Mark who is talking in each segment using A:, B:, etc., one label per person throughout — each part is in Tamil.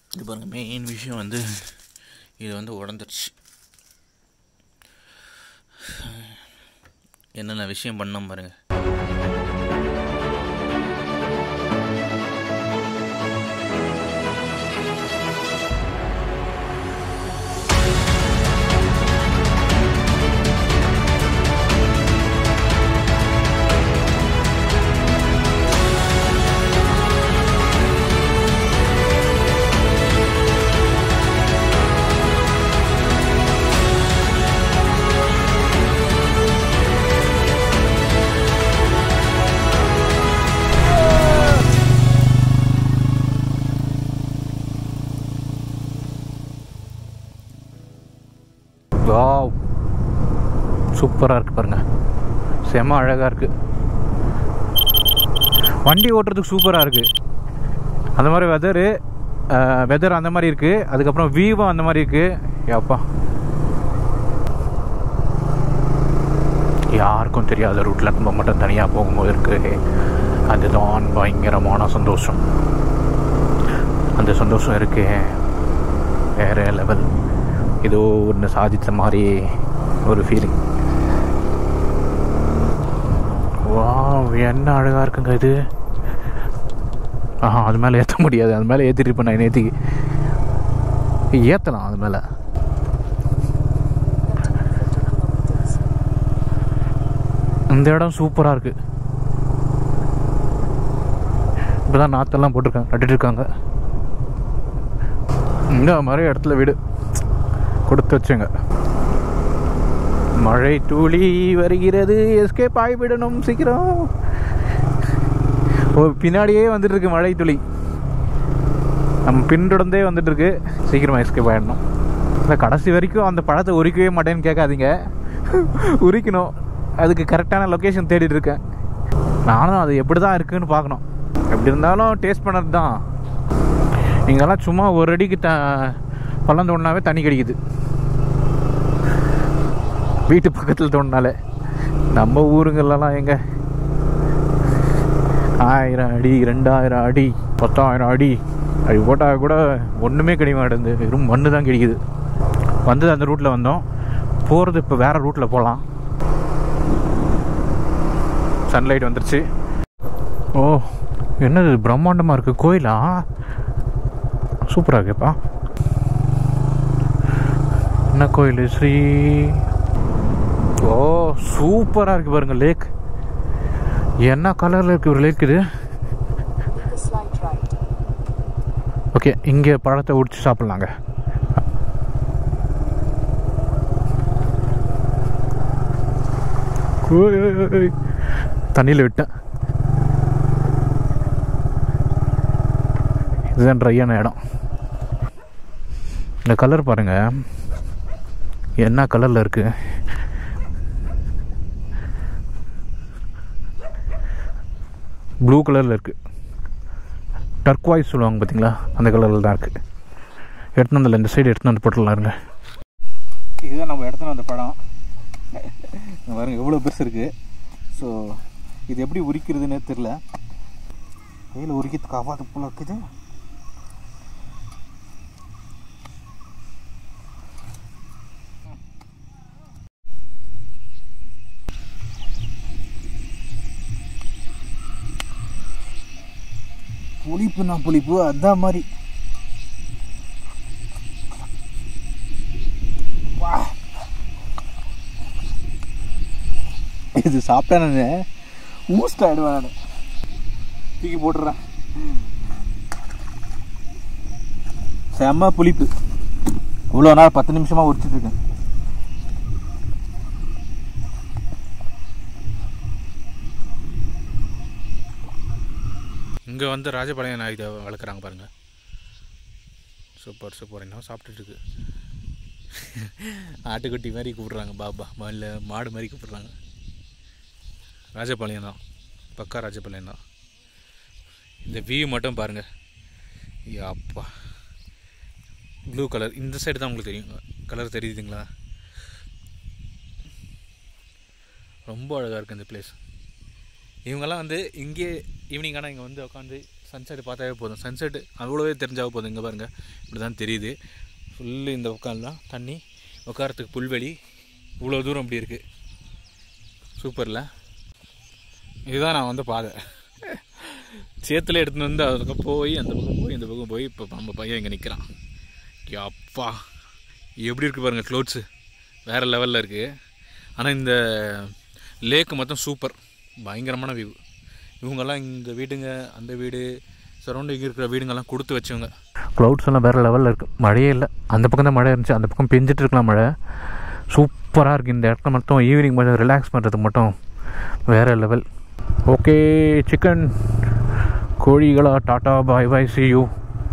A: இது பாருங்கள் மெயின் விஷயம் வந்து இது வந்து உடந்துருச்சு என்னென்ன விஷயம் பண்ணோம் பாருங்கள் வாவ் சூப்பராக இருக்குது பாருங்கள் செம அழகாக இருக்குது வண்டி ஓட்டுறதுக்கு சூப்பராக இருக்குது அந்த மாதிரி வெதரு வெதர் அந்த மாதிரி இருக்குது அதுக்கப்புறம் வியூவும் அந்த மாதிரி இருக்குது அப்பா யாருக்கும் தெரியாத ரூட்டில் நம்ம மட்டும் தனியாக போகும்போது இருக்கு அதுதான் பயங்கரமான சந்தோஷம் அந்த சந்தோஷம் இருக்கு வேற லெவல் ஏதோ ஒன்று சாதித்த மாதிரி ஒரு ஃபீலிங் வா என்ன அழகாக இருக்குங்க இது ஆஹா அது மேலே ஏற்ற முடியாது அது மேலே ஏற்றிட்டு இருப்பேன் நான் நேற்றுக்கு ஏற்றலாம் அது மேலே இந்த இடம் சூப்பராக இருக்குது இப்போ தான் நாற்றெல்லாம் போட்டிருக்காங்க நட்டுட்டு இருக்காங்க இந்த மாதிரி இடத்துல வீடு கொடுத்து வச்சுங்க மழை துளி வருகிறது எஸ்கேப் ஆகிவிடணும் சீக்கிரம் ஓ பின்னாடியே வந்துட்டு இருக்கு மழை துளி நம்ம பின்தொடர்ந்தே வந்துட்டு இருக்கு சீக்கிரமா எஸ்கேப் ஆகிடணும் இந்த கடைசி வரைக்கும் அந்த பழத்தை உரிக்கவே மாட்டேன்னு கேட்காதீங்க உரிக்கணும் அதுக்கு கரெக்டான லொக்கேஷன் தேடிட்டு இருக்கேன் நானும் அது எப்படி தான் இருக்குன்னு பார்க்கணும் எப்படி இருந்தாலும் டேஸ்ட் பண்ணது தான் இங்கெல்லாம் சும்மா ஒரு அடிக்கு த பள்ளம் தோண்டினாவே தண்ணி கிடைக்குது வீட்டு பக்கத்தில் தோண்டினாலே நம்ம ஊருங்கள்லாம் எங்க ஆயிரம் அடி ரெண்டாயிரம் அடி பத்தாயிரம் அடி அப்படி போட்டால் கூட ஒன்றுமே கிடைக்க மாட்டேங்குது வெறும் மண்ணு தான் கிடைக்குது வந்தது அந்த ரூட்டில் வந்தோம் போகிறது இப்போ வேறு ரூட்டில் போகலாம் சன்லைட் வந்துருச்சு ஓ என்னது பிரம்மாண்டமாக இருக்குது கோயிலா சூப்பராக இருக்குப்பா என்ன கோயில் ஸ்ரீ ஓ சூப்பராக இருக்கு பாருங்க லேக் என்ன கலரில் இருக்கு ஒரு லேக் இது
B: Make a slight right.
A: Okay இங்கே பழத்தை உடிச்சு சாப்பிட்லாங்க தண்ணியில் விட்டேன் இதுதான் ட்ரையான இடம் இந்த கலர் பாருங்க என்ன கலரில் இருக்கு ப்ளூ கலரில் இருக்கு டர்க்வாய்ஸ் சொல்லுவாங்க பார்த்தீங்களா அந்த கலரில் தான் இருக்குது எடுத்துன்னு வந்தில்ல இந்த சைடு எடுத்துன்னு வந்து போட்டுடலாம் இருங்க இதுதான் நம்ம எடுத்துன்னு வந்த படம் இங்க பாருங்க எவ்வளோ பெருசு இருக்குது ஸோ இது எப்படி உரிக்கிறதுனே தெரில கையில் உரிக்கிறதுக்கு அவாது போல இருக்குது புளிப்புனா புளிப்பு அதான் மாதிரி வா. இது சாப்பிட்டேன் நான் ஊஸ்ட் ஆகிடுவேன் நான் தூக்கி போட்டுறேன் செம்ம புளிப்பு இவ்வளோ நாள் பத்து நிமிஷமாக உரிச்சிட்டு இருக்கேன் இங்கே வந்து ராஜபாளையம் நாய் இதை வளர்க்குறாங்க பாருங்கள் சூப்பர் சூப்பர் என்ன சாப்பிட்டுட்டு இருக்கு ஆட்டுக்குட்டி மாதிரி கூப்பிட்றாங்க பாபா இல்லை மாடு மாதிரி கூப்பிட்றாங்க ராஜபாளையம் தான் பக்கா ராஜபாளையம் தான் இந்த வியூ மட்டும் பாருங்கள் அப்பா ப்ளூ கலர் இந்த சைடு தான் உங்களுக்கு தெரியும் கலர் தெரியுதுங்களா ரொம்ப அழகாக இருக்குது இந்த பிளேஸ் இவங்கெல்லாம் வந்து இங்கே ஈவினிங் ஆனால் இங்கே வந்து உட்காந்து சன்செட் பார்த்தாவே போதும் சன்செட் அவ்வளோவே தெரிஞ்சாவே போதும் இங்கே பாருங்கள் இப்படி தான் தெரியுது ஃபுல்லு இந்த உட்காந்துலாம் தண்ணி உட்காரத்துக்கு புல்வெளி இவ்வளோ தூரம் இப்படி இருக்குது சூப்பரில் இதுதான் நான் வந்து பாதை சேத்துல எடுத்துன்னு வந்து அதுக்கு போய் அந்த பக்கம் போய் இந்த பக்கம் போய் இப்போ நம்ம பையன் இங்கே நிற்கிறான் அப்பா எப்படி இருக்குது பாருங்கள் க்ளோத்ஸு வேறு லெவலில் இருக்குது ஆனால் இந்த லேக்கு மட்டும் சூப்பர் பயங்கரமான வியூ இவங்கெல்லாம் இந்த வீடுங்க அந்த வீடு சரௌண்டிங் இருக்கிற வீடுங்கெல்லாம் கொடுத்து வச்சவங்க க்ளவுட்ஸ் எல்லாம் வேறு லெவலில் இருக்குது மழையே இல்லை அந்த பக்கம் தான் மழை இருந்துச்சு அந்த பக்கம் பெஞ்சிட்டு இருக்கலாம் மழை சூப்பராக இருக்குது இந்த இடத்துல மட்டும் ஈவினிங் மட்டும் ரிலாக்ஸ் பண்ணுறதுக்கு மட்டும் வேறு லெவல் ஓகே சிக்கன் கோழிகளா tata bye bye see you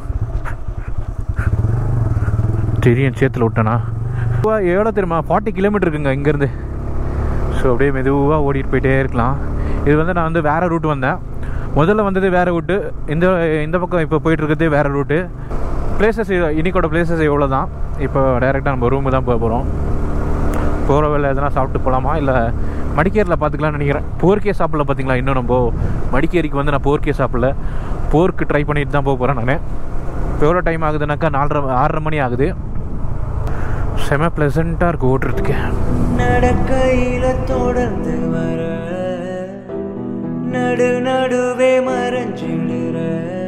A: தெரியும் சேத்துல விட்டேனா எவ்வளோ தெரியுமா ஃபார்ட்டி கிலோமீட்டர் இருக்குங்க இங்கேருந்து ஸோ அப்படியே மெதுவாக ஓடிட்டு போயிட்டே இருக்கலாம் இது வந்து நான் வந்து வேறு ரூட் வந்தேன் முதல்ல வந்தது வேறு ரூட்டு இந்த இந்த பக்கம் இப்போ போயிட்டு இருக்கிறது வேறு ரூட்டு பிளேசஸ் இன்னைக்கோட பிளேசஸ் எவ்வளோ தான் இப்போ டைரெக்டாக நம்ம ரூமு தான் போக போகிறோம் போகிற வேலை எதனா சாப்பிட்டு போகலாமா இல்லை மடிக்கேரியில் பார்த்துக்கலாம்னு நினைக்கிறேன் போர்க்கே சாப்பிடல பார்த்தீங்களா இன்னும் நம்ம மடிக்கேரிக்கு வந்து நான் போர்க்கே சாப்பிடல போர்க்கு ட்ரை பண்ணிட்டு தான் போக போகிறேன் நான் இப்போ எவ்வளோ டைம் ஆகுதுனாக்கா நாலரை ஆறரை மணி ஆகுது செம ப்ளசண்ட்டாக இருக்குது ஓட்டுறதுக்கு
C: நடக்கையில தொடர்ந்து வர நடு நடுவே மறைஞ்சிடுற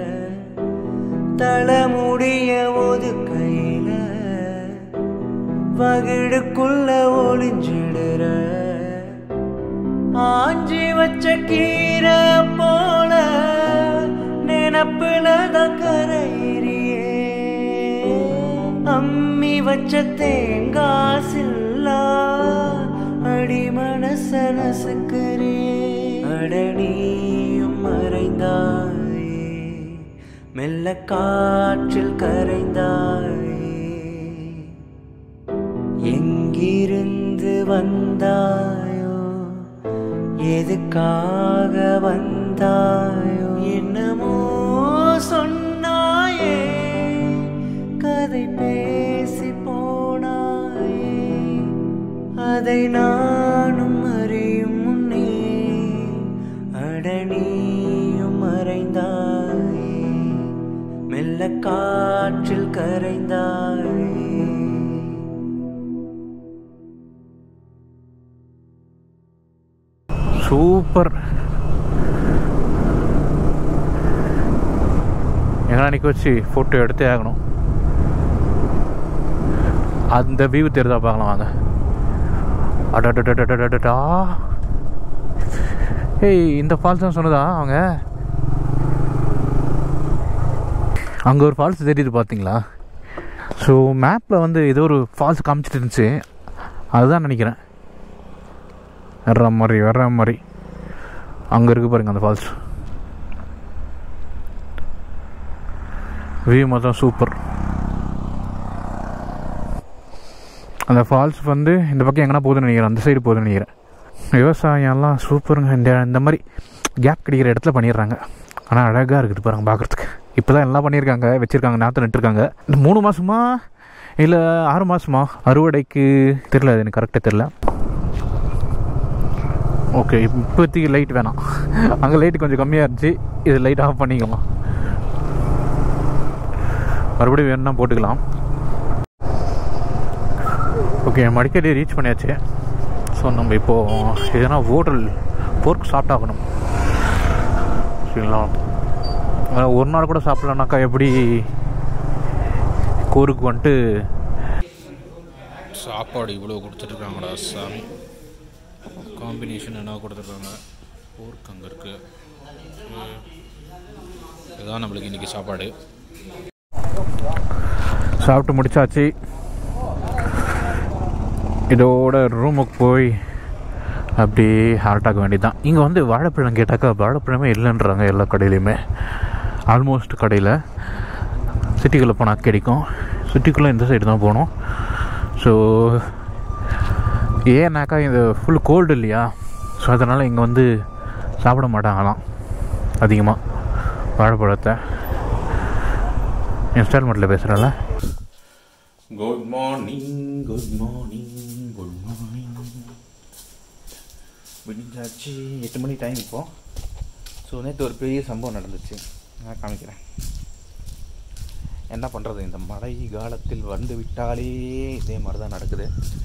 C: தலைமுடிய ஒதுக்கையில வகிடுக்குள்ள ஒளிஞ்சிடுற ஆஞ்சி வச்ச கீரை போல நினப்புல தான் கரையிறியே அம்மி வச்ச தேங்காய் சில்லா அடி மனச நசுக்கிறே அடனியும் மறைந்தாயே மெல்ல காற்றில் கரைந்தாயே எங்கிருந்து வந்தாயோ எதுக்காக வந்தாயோ என்னமோ சொன்னாயே கதை பேசி போனாயே அதை நானும் அறியும் முன்னே அடனியும் மறைந்தாயே மெல்ல காற்றில் கரைந்தாயே
A: சூப்பர் எங்கன்னா நிற்க வச்சு ஃபோட்டோ எடுத்தே ஆகணும் அந்த வியூ தெரிதா பார்க்கலாம் வாங்க அடடடடடடடா ஏய் இந்த ஃபால்ஸ் தான் சொன்னதா அவங்க அங்கே ஒரு ஃபால்ஸ் தெரியுது பார்த்தீங்களா ஸோ மேப்பில் வந்து ஏதோ ஒரு ஃபால்ஸ் காமிச்சிட்டு இருந்துச்சு அதுதான் நினைக்கிறேன் வர்ற மாதிரி வர்ற மாதிரி அங்கே இருக்கு பாருங்க அந்த ஃபால்ஸ் வியூ மொத்தம் சூப்பர் அந்த ஃபால்ஸ் வந்து இந்த பக்கம் எங்கன்னா போகுதுன்னு நினைக்கிறேன் அந்த சைடு போகுதுன்னு நினைக்கிறேன் விவசாயம்லாம் சூப்பருங்க இந்த இந்த மாதிரி கேப் கிடைக்கிற இடத்துல பண்ணிடுறாங்க ஆனால் அழகாக இருக்குது பாருங்க பார்க்குறதுக்கு இப்போ தான் எல்லாம் பண்ணியிருக்காங்க வச்சுருக்காங்க நாற்று நட்டுருக்காங்க இந்த மூணு மாதமா இல்லை ஆறு மாதமா அறுவடைக்கு தெரில அது எனக்கு கரெக்டாக தெரில ஓகே இப்போதைக்கு லைட் வேணாம் அங்கே லைட் கொஞ்சம் கம்மியாக இருந்துச்சு இது லைட் ஆஃப் பண்ணிக்கலாம் மறுபடியும் வேணும்னா போட்டுக்கலாம் ஓகே மடிக்கடி ரீச் பண்ணியாச்சு ஸோ நம்ம இப்போது எதனா ஹோட்டல் போர்க் சாப்பிட்டாகணும் சரிங்களா அதான் ஒரு நாள் கூட சாப்பிட்லனாக்கா எப்படி கோருக்கு வந்துட்டு சாப்பாடு இவ்வளோ கொடுத்துட்ருக்காங்கடா சாமி காம்பினேஷன் என்ன கொடுத்துருக்காங்க போர்க் அங்கே இருக்குது இதுதான் நம்மளுக்கு இன்றைக்கி சாப்பாடு சாப்பிட்டு முடிச்சாச்சு இதோட ரூமுக்கு போய் அப்படியே ஹார்ட் ஆக வேண்டியதுதான் இங்கே வந்து வாழைப்பழம் கேட்டாக்கா வாழைப்பழமே இல்லைன்றாங்க எல்லா கடையிலையுமே ஆல்மோஸ்ட் கடையில் சிட்டிக்குள்ளே போனால் கிடைக்கும் சிட்டிக்குள்ளே இந்த சைடு தான் போகணும் ஸோ ஏன்னாக்கா இது ஃபுல் கோல்டு இல்லையா ஸோ அதனால் இங்கே வந்து சாப்பிட மாட்டாங்களாம் அதிகமாக வாழைப்பழத்தை இன்ஸ்டால்மெண்ட்டில் பேசுகிறேன்ல good morning good morning good morning விடிஞ்சாச்சு எட்டு மணி டைம் இப்போ ஸோ நேற்று ஒரு பெரிய சம்பவம் நடந்துச்சு நான் காமிக்கிறேன் என்ன பண்ணுறது இந்த மழை காலத்தில் வந்து விட்டாலே இதே மாதிரி தான் நடக்குது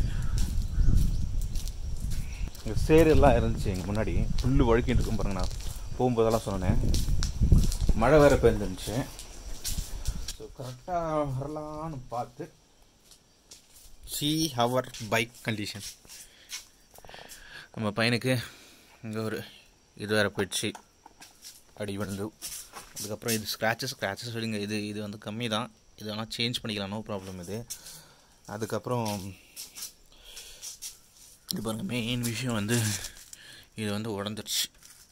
A: இங்கே சேரெல்லாம் இருந்துச்சு எங்கள் முன்னாடி புல்லு வழுக்கிட்டு இருக்கும் பாருங்க நான் போகும்போதெல்லாம் சொன்னேன் மழை வேறு பெஞ்சிருந்துச்சு ஸோ கரெக்டாக வரலான்னு பார்த்து சி ஹவர் பைக் கண்டிஷன் நம்ம பையனுக்கு இங்கே ஒரு இது வேறு போயிடுச்சு அடி விழுந்து அதுக்கப்புறம் இது ஸ்க்ராச்சஸ் ஸ்க்ராச்சஸ் விடுங்க இது இது வந்து கம்மி தான் இது வேணால் சேஞ்ச் பண்ணிக்கலாம் நோ ப்ராப்ளம் இது அதுக்கப்புறம் இது பாருங்கள் மெயின் விஷயம் வந்து இது வந்து உடஞ்சிருச்சு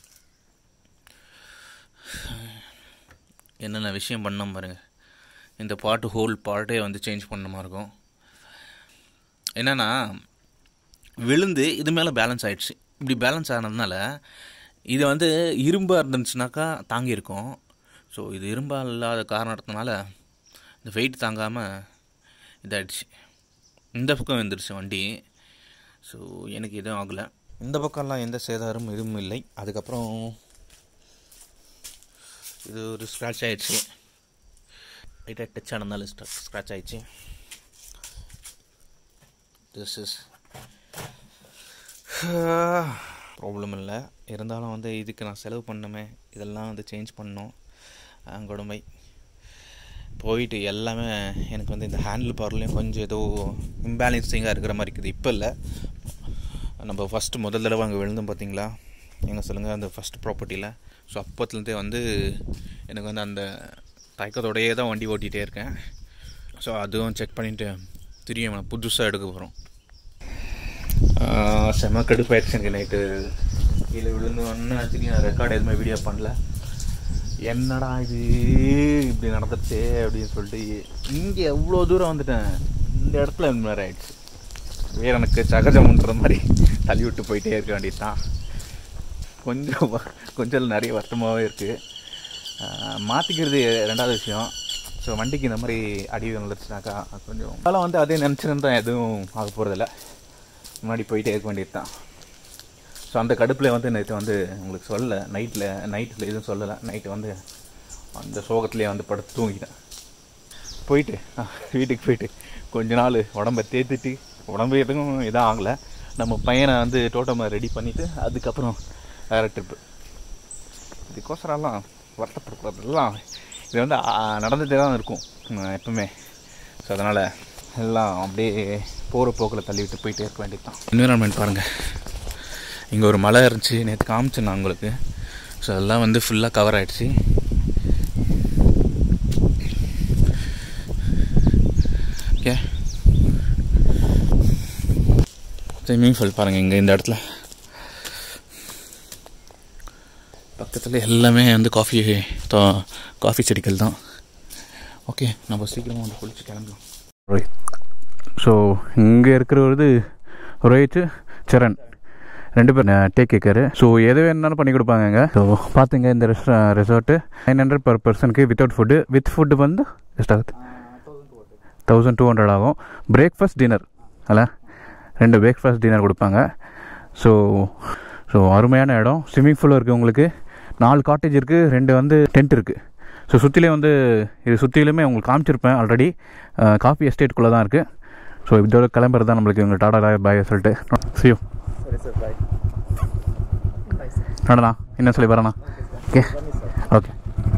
A: என்னென்ன விஷயம் பண்ணோம் பாருங்க இந்த பாட்டு ஹோல் பார்ட்டே வந்து சேஞ்ச் பண்ண மாதிரி இருக்கும் என்னென்னா விழுந்து இது மேலே பேலன்ஸ் ஆயிடுச்சு இப்படி பேலன்ஸ் ஆனதுனால இது வந்து இரும்பாக இருந்துச்சுனாக்கா தாங்கியிருக்கும் ஸோ இது இரும்பாக இல்லாத காரணத்தினால இந்த வெயிட் தாங்காமல் இதாகிடுச்சு இந்த பக்கம் வந்துருச்சு வண்டி ஸோ எனக்கு எதுவும் ஆகலை இந்த பக்கம்லாம் எந்த சேதாரமும் எதுவும் இல்லை அதுக்கப்புறம் இது ஒரு ஸ்க்ராட்ச் ஆயிடுச்சு லைட்டாக டச் ஆனதுனால ஸ்க்ராட்ச் ஆயிடுச்சு திஸ் இஸ் ப்ராப்ளம் இல்லை இருந்தாலும் வந்து இதுக்கு நான் செலவு பண்ணணுமே இதெல்லாம் வந்து சேஞ்ச் பண்ணோம் கொடுமை போயிட்டு எல்லாமே எனக்கு வந்து இந்த ஹேண்டில் பவர்லேயும் கொஞ்சம் ஏதோ இம்பேலன்சிங்காக இருக்கிற மாதிரி இருக்குது இப்போ இல்லை நம்ம ஃபஸ்ட்டு முதல் தடவை அங்கே விழுந்தோம் பார்த்தீங்களா எங்கே சொல்லுங்கள் அந்த ஃபஸ்ட் ப்ராப்பர்ட்டியில் ஸோ அப்போத்துலேருந்தே வந்து எனக்கு வந்து அந்த தயக்கத்தோடையே தான் வண்டி ஓட்டிகிட்டே இருக்கேன் ஸோ அதுவும் செக் பண்ணிவிட்டு திரும்பி நான் புதுசாக எடுக்க போகிறோம் செம கடுப்பாயிடுச்சு எனக்கு நைட்டு கீழே விழுந்து ஒன்று திரும்பி நான் ரெக்கார்ட் எதுவுமே வீடியோ பண்ணல என்னடா இது இப்படி நடந்துருச்சே அப்படின்னு சொல்லிட்டு இங்கே எவ்வளோ தூரம் வந்துட்டேன் இந்த இடத்துல இந்த மாதிரி ஆயிடுச்சு வேற எனக்கு சகஜம்ன்ற மாதிரி தள்ளி விட்டு போயிட்டே இருக்க வேண்டியது தான் கொஞ்சம் வ- கொஞ்சம் நிறைய வருத்தமாகவே இருக்குது மாற்றிக்கிறது ரெண்டாவது விஷயம் ஸோ வண்டிக்கு இந்த மாதிரி அடி வந்துருச்சுனாக்கா கொஞ்சம் அதெல்லாம் வந்து அதே நினச்சிருந்தா எதுவும் ஆக போகிறதில்ல முன்னாடி போயிட்டே இருக்க வேண்டியது தான் ஸோ அந்த கடுப்பில் வந்து நேற்று வந்து உங்களுக்கு சொல்லலை நைட்டில் நைட்டில் எதுவும் சொல்லலை நைட்டு வந்து அந்த சோகத்துலேயே வந்து படுத்து தூங்கிட்டேன் போயிட்டு ஆ, வீட்டுக்கு போயிட்டு கொஞ்ச நாள் உடம்ப தேத்திட்டு உடம்பு எதுவும் இதாக ஆகலை நம்ம பையனை வந்து டோட்டமை ரெடி பண்ணிவிட்டு அதுக்கப்புறம் வேறு ட்ரிப்பு இதுக்கோசரம்லாம் வருத்தப்படக்கூடாதுலாம் இது வந்து ஆ, நடந்துகிட்டே தான் இருக்கும் ம், எப்பவுமே ஸோ அதனால் எல்லாம் அப்படியே போகிற போக்கில் தள்ளி விட்டு போயிட்டே இருக்க வேண்டியது தான் என்விரான்மெண்ட் பாருங்கள் இங்கே ஒரு மலை இருந்துச்சு நேற்று காமிச்சேன் நான் உங்களுக்கு ஸோ அதெல்லாம் வந்து ஃபுல்லாக கவர் ஆயிடுச்சு ஓகே ஸ்விம்மிங் ஃபுல் பாருங்கள் இங்கே இந்த இடத்துல பக்கத்தில் எல்லாமே வந்து காஃபி காஃபி செடிகள் தான் ஓகே நம்ம சீக்கிரமாக வந்து குளிச்சு கிளம்பலாம் ரோஹித் ஸோ இங்கே இருக்கிறது ரோஹித் சரண் ரெண்டு பேர் டேக் கேட்காரு ஸோ எது வேணுனாலும் பண்ணி கொடுப்பாங்க ஸோ பார்த்துங்க இந்த ரெஸ்டா ரெசார்ட்டு நைன் ஹண்ட்ரட் பர் பர்சனுக்கு வித்தவுட் ஃபுட்டு வித் ஃபுட்டு வந்து எஸ்ட் ஆகுது தௌசண்ட் டூ ஹண்ட்ரட் ஆகும் பிரேக்ஃபாஸ்ட் டின்னர் அல்ல ரெண்டு பிரேக்ஃபாஸ்ட் டின்னர் கொடுப்பாங்க ஸோ ஸோ அருமையான இடம் ஸ்விம்மிங் பூலும் இருக்குது உங்களுக்கு நாலு காட்டேஜ் இருக்குது ரெண்டு வந்து டென்ட் இருக்குது ஸோ சுற்றிலே வந்து இது சுற்றிலுமே உங்களுக்கு காமிச்சிருப்பேன் ஆல்ரெடி காஃபி எஸ்டேட்டுக்குள்ளே தான் இருக்குது ஸோ இதோட கிளம்புறது தான் நம்மளுக்கு இவங்க டாடா பாய் சொல்லிட்டு சியோ நடனா என்ன சொல்லி வரேண்ணா ஓகே ஓகே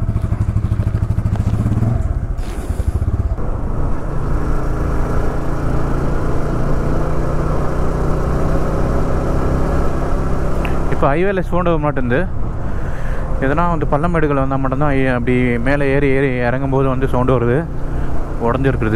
A: இப்போ ஹைவேல சூண்ட மாட்டேங்குது எதனா வந்து பள்ளமேடுகள் வந்தால் மட்டும்தான் ஐ- அப்படி மேலே ஏறி ஏறி இறங்கும்போது வந்து சவுண்டு வருது உடஞ்சிருக்குது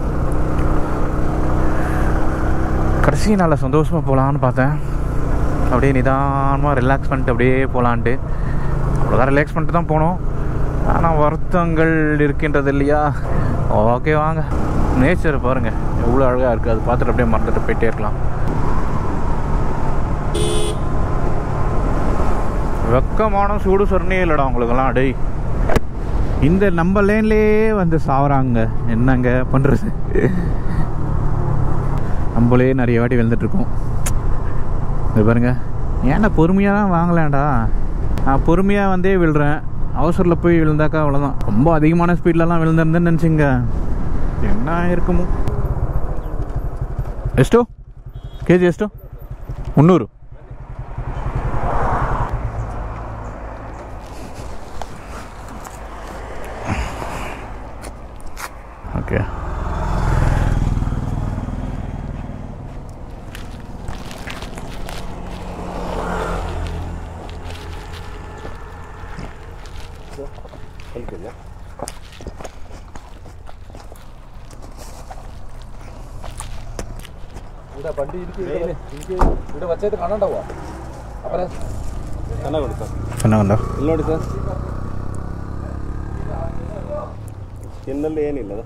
A: கடைசி நாளில் சந்தோஷமாக போகலான்னு பார்த்தேன் அப்படியே நிதானமாக ரிலாக்ஸ் பண்ணிட்டு அப்படியே போகலான்ட்டு அவ்வளோதான் ரிலாக்ஸ் பண்ணிட்டு தான் போனோம் ஆனால் வருத்தங்கள் இருக்கின்றது இல்லையா ஓகே வாங்க நேச்சர் பாருங்கள் எவ்வளோ அழகாக இருக்குது அது பார்த்துட்டு அப்படியே மறந்துட்டு போயிட்டே இருக்கலாம் வெக்கமான சூடு சொன்னே இல்லைடா உங்களுக்கெல்லாம் டேய் இந்த நம்ம லேன்லேயே வந்து சாவறாங்க என்னங்க பண்ணுறது நம்மளே நிறைய வாட்டி விழுந்துட்டு இருக்கோம் இது பாருங்க ஏன்டா பொறுமையாக தான் வாங்கலாம்டா நான் பொறுமையாக வந்தே விழுறேன் அவசரில் போய் விழுந்தாக்கா அவ்வளோதான் ரொம்ப அதிகமான ஸ்பீட்லலாம் விழுந்திருந்தேன்னு நினச்சிங்க என்ன இருக்குமோ ಎಷ್ಟು ಕೆ ಜಿ ಎಷ್ಟು ಮುನ್ನೂರು ಓಕೆ
D: ಚೆನ್ನಾಗಿ ಸರ್
A: ಚೆನ್ನಾಗಂದ
D: ಇಲ್ಲಿ ನೋಡಿ ಸರ್ ಸ್ಕಿನ್ನಲ್ಲಿ ಏನಿಲ್ಲ ಅದು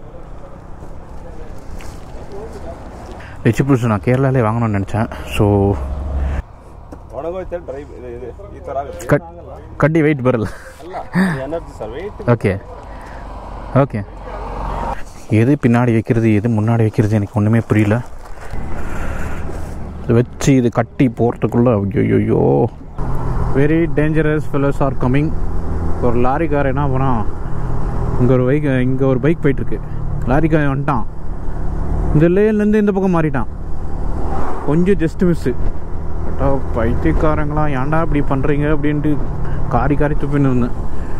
A: ರಿಚಿ ಪುಲ್ಸ್ நான் கேரளாலே வாங்கணும்னு நினச்சேன் ஸோ
D: ಒಣಗೋಯ್ತು ಡ್ರೈ ಇದು ಇದು ಈ ಥರ ಆಗುತ್ತೆ
A: ಕಟ್ ಕಡ್ಡಿ ವೆಯ್ಟ್ ಬರಲ್ಲ
D: ಅಲ್ಲ energy sir weight
A: okay okay எது பின்னாடி வைக்கிறது எது முன்னாடி வைக்கிறது எனக்கு ஒன்றுமே புரியல இதை வச்சு இது கட்டி போகிறதுக்குள்ளே ஐயோயோ very dangerous fellows are coming ஒரு லாரிக்கார் என்ன பண்ணான் இங்கே ஒரு பைக் இங்கே ஒரு பைக் போயிட்டுருக்கு லாரிக்காரன் வந்துட்டான் இந்த லேன்லேருந்து இந்த பக்கம் மாறிட்டான் கொஞ்சம் ஜஸ்ட் மிஸ்ஸு அட்டா பைத்தியக்காரங்களா ஏன்டா இப்படி பண்ணுறீங்க அப்படின்ட்டு காரி காரி துப்பின்னு இருந்தேன்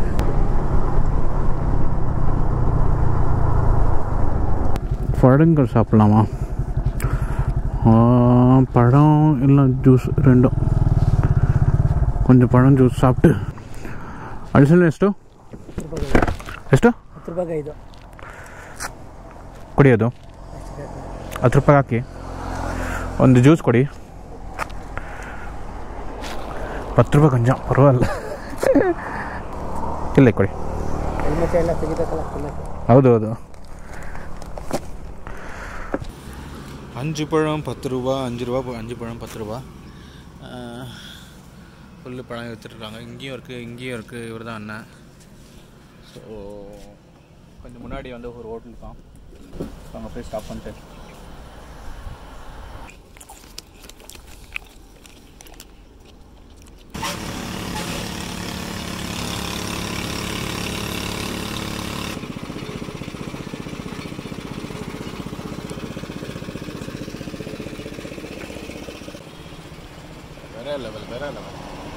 A: பழங்கள் சாப்பிட்லாமா ஆ, பழம் இல்லை ஜூஸ் ரெண்டும் கொஞ்சம் பழம் ಜ್ಯೂಸ್ ಸಾப்பிட்டு ಅಳಿಸಲು ಎಷ್ಟು ಎಷ್ಟು
E: ಹತ್ತು ರೂಪಾಯಿಗೆ ಐದು
A: ಕೊಡಿ ಅದು ಹತ್ತು ರೂಪಾಯಿ ಹಾಕಿ ಒಂದು ಜ್ಯೂಸ್ ಕೊಡಿ ಹತ್ತು ರೂಪಾಯಿ ಕೊಂಚ ಪರವಾಗಿಲ್ಲ ಇಲ್ಲ ಕೊಡಿ
E: ಹೆಲ್ಮೆಟ್ ಎಲ್ಲ ತೆಗಿಬೇಕಲ್ಲ ತಿನ್ನಕ್ಕೆ
A: ಹೌದು ಹೌದು
F: அஞ்சு பழம் பத்து ரூபா அஞ்சு ரூபா ப- அஞ்சு பழம் பத்து ரூபா புல்லு பழம் விற்றுட்ருக்காங்க இங்கேயும் இருக்குது இங்கேயும் இருக்குது இவர் தான் அண்ணன் ஸோ கொஞ்சம் முன்னாடி வந்து ஒரு ஹோட்டல் இருக்கான் அங்கே போய் ஸ்டாப் பண்ணிட்டு வேற லெவல் வேற லெவல்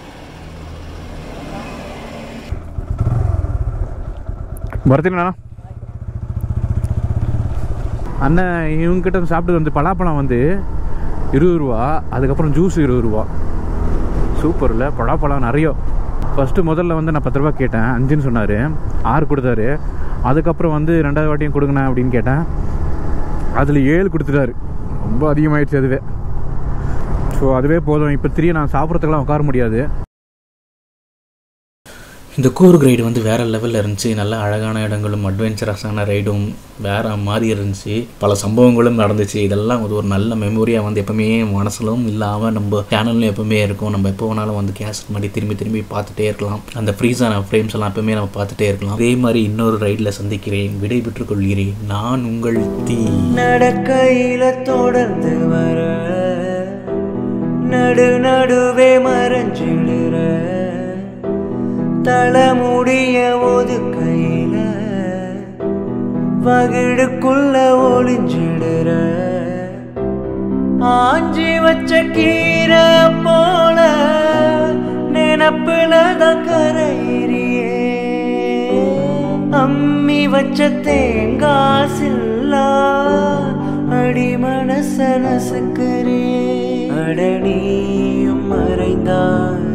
A: ಬರ್ತೀನಿ ಅಣ್ಣ அண்ணன் இவங்ககிட்ட வந்து சாப்பிட்டு வந்து பலாப்பழம் வந்து இருபது ரூபா அதுக்கப்புறம் ஜூஸ் இருபது ரூபா சூப்பரில் பலாப்பழம் நிறைய ஃபஸ்ட்டு முதல்ல வந்து நான் பத்து ரூபா கேட்டேன் அஞ்சுன்னு சொன்னார் ஆறு கொடுத்தாரு அதுக்கப்புறம் வந்து ரெண்டாவது வாட்டியும் கொடுங்கண்ணா அப்படின்னு கேட்டேன் அதில் ஏழு கொடுத்துட்டாரு ரொம்ப அதிகமாயிடுச்சு அதுவே ஸோ அதுவே போதும் இப்போ திரிய நான் சாப்பிட்றதுக்கெல்லாம் உட்கார முடியாது
G: இந்த கூர்க் ரைடு வந்து வேறு லெவலில் இருந்துச்சு நல்ல அழகான இடங்களும் அட்வென்ச்சரஸான ரைடும் வேறு மாதிரி இருந்துச்சு பல சம்பவங்களும் நடந்துச்சு இதெல்லாம் வந்து ஒரு நல்ல மெமோரியாக வந்து எப்பவுமே மனசுலும் இல்லாமல் நம்ம சேனல்லும் எப்பவுமே இருக்கும் நம்ம எப்போ வேணாலும் வந்து கேசட் மாதிரி திரும்பி திரும்பி பார்த்துட்டே இருக்கலாம் அந்த ஃப்ரீஸான ஃப்ரேம்ஸ் எல்லாம் எப்பவுமே நம்ம பார்த்துட்டே இருக்கலாம் அதே மாதிரி இன்னொரு ரைடில் சந்திக்கிறேன் விடை பெற்றுக் கொள்கிறேன் நான் உங்கள் தீ
C: நடக்கையில தொடர்ந்து வர நடு நடுவே மறைஞ்சிடுற தலைமுடிய ஒதுக்கையில வகிடுக்குள்ள ஒளிஞ்சிடுற ஆஞ்சி வச்ச கீரை போல நினப்புல தான் கரையிறியே அம்மி வச்ச தேங்காய் சில்லா அடி மனச நசுக்கிறே அடனியும் மறைந்தாய்